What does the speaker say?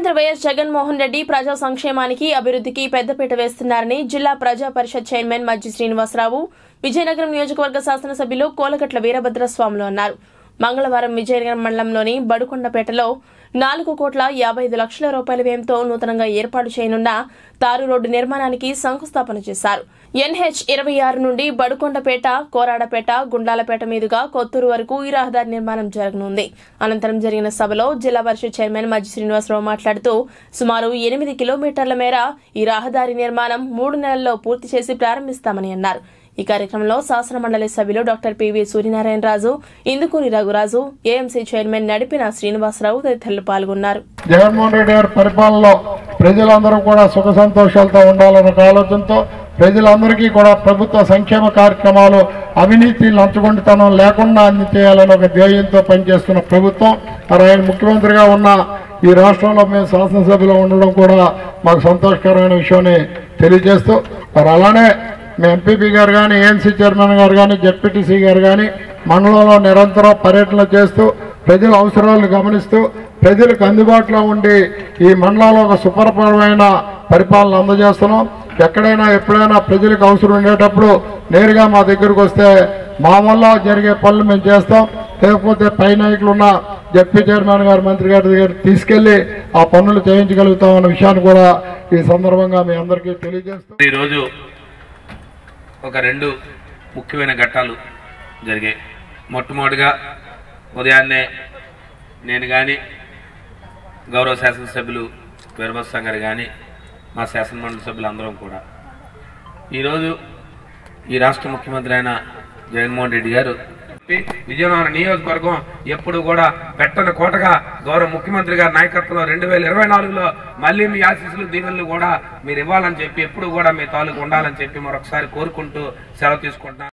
ముఖ్యమంత్రి వైఎస్ జగన్మోహన్ రెడ్డి ప్రజా సంక్షేమానికి అభివృద్ధికి పెద్దపీట వేస్తున్నారని జిల్లా ప్రజా పరిషత్ చైర్మన్ మజ్జి శ్రీనివాసరావు విజయనగరం నియోజకవర్గ శాసనసభ్యులు కోలగట్ల వీరభద్రస్వాములు అన్నారు మంగళవారం విజయనగరం మండలంలోని బడుకొండపేటలో నాలుగు కోట్ల యాభై ఐదు లక్షల రూపాయల వ్యయంతో నూతనంగా ఏర్పాటు చేయనున్న తారు రోడ్డు నిర్మాణానికి శంకుస్థాపన చేశారు ఎన్హెచ్ ఇరవై ఆరు నుండి బడుకొండపేట కోరాడపేట గుండాలపేట మీదుగా కొత్తూరు వరకు ఈ రహదారి నిర్మాణం జరగనుంది అనంతరం జరిగిన సభలో జిల్లా పరిషత్ చైర్మన్ మజ్జి శ్రీనివాసరావు మాట్లాడుతూ సుమారు ఎనిమిది కిలోమీటర్ల మేర ఈ రహదారి నిర్మాణం మూడు నెలల్లో పూర్తి చేసి ప్రారంభిస్తామని అన్నారు ఈ కార్యక్రమంలో శాసన మండలి సభ్యులు doctor PV Suryanarayana Raju Indukuri Raghuraju AMC chairman నడిపిన శ్రీనివాసరావు తదితరులు పాల్గొన్నారు జగన్మోహన్ రెడ్డి గారి పరిపాలనలో ప్రజలందరూ కూడా సుఖ సంతోషాలతో ఉండాలన్న ఒక ఆలోచనతో ప్రజలందరికీ కూడా ప్రభుత్వ సంక్షేమ కార్యక్రమాలు అవినీతి లంచగొండితనం లేకుండా అందజేయాలని ఒక ధ్యేయంతో పనిచేస్తున్న ప్రభుత్వం మరి ఆయన ముఖ్యమంత్రిగా ఉన్న ఈ రాష్ట్రంలో మేము శాసనసభలో ఉండడం కూడా మాకు సంతోషకరమైన విషయాన్ని తెలియజేస్తూ మరి అలానే మీ ఎంపీపీ గారు కానీ ఏఎన్సీ చైర్మన్ గారు కానీ జెడ్పీటీసీ గారు కానీ మండలంలో నిరంతరం పర్యటనలు చేస్తూ ప్రజల అవసరాలను గమనిస్తూ ప్రజలకు అందుబాటులో ఉండి ఈ మండలంలో ఒక సుపరిపరమైన పరిపాలన అందజేస్తున్నాం ఎక్కడైనా ఎప్పుడైనా ప్రజలకు అవసరం ఉండేటప్పుడు నేరుగా మా దగ్గరకు వస్తే మా వల్ల జరిగే పనులు మేము చేస్తాం లేకపోతే పై నాయకులు ఉన్న జడ్పీ చైర్మన్ గారు మంత్రి గారి దగ్గర తీసుకెళ్లి ఆ పనులు చేయించగలుగుతాం అన్న విషయాన్ని కూడా ఈ సందర్భంగా మీ అందరికీ తెలియజేస్తాం ఈరోజు ఒక రెండు ముఖ్యమైన ఘట్టాలు జరిగాయి మొట్టమొదటిగా ఉదయాన్నే నేను కానీ గౌరవ శాసనసభ్యులు వీరభద్రం గారు కానీ మా శాసనమండలి సభ్యులు అందరం కూడా ఈరోజు ఈ రాష్ట్ర ముఖ్యమంత్రి అయిన జగన్మోహన్ రెడ్డి గారు విజయనగరం నియోజకవర్గం ఎప్పుడు కూడా పెట్టని కోటగా గౌరవ ముఖ్యమంత్రి గారి నాయకత్వంలో రెండు వేల ఇరవై నాలుగులో మళ్ళీ మీ ఆశీస్సులు దీవెనలు కూడా మీరు ఇవ్వాలని చెప్పి ఎప్పుడు కూడా మీ తాలూకు ఉండాలని చెప్పి మరొకసారి కోరుకుంటూ సెలవు తీసుకుంటున్నాను